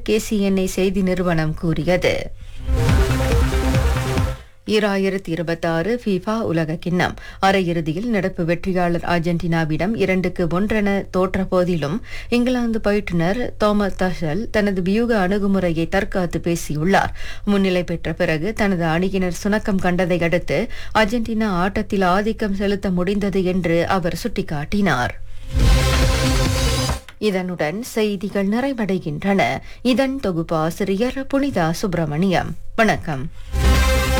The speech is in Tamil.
கேசிஎன்ஐ செய்தி நிறுவனம் கூறியது ஈராயிரத்தி இருபத்தாறு ஃபீஃபா உலக கிண்ணம் அரையிறுதியில் நடப்பு வெற்றியாளர் அர்ஜென்டினாவிடம் இரண்டுக்கு ஒன்றென தோற்ற போதிலும் இங்கிலாந்து பயிற்றுனர் தோமஸ் தஷல் தனது வியூக அணுகுமுறையை தற்காத்து பேசியுள்ளார் முன்னிலை பெற்ற பிறகு தனது அணியினர் சுணக்கம் கண்டதை அடுத்து அர்ஜென்டினா ஆட்டத்தில் ஆதிக்கம் செலுத்த முடிந்தது என்று அவர் சுட்டிக்காட்டினார் இதனுடன் செய்திகள் நிறைவடைகின்றன இதன் தொகுப்பாசிரியர் புனிதா சுப்பிரமணியம் வணக்கம்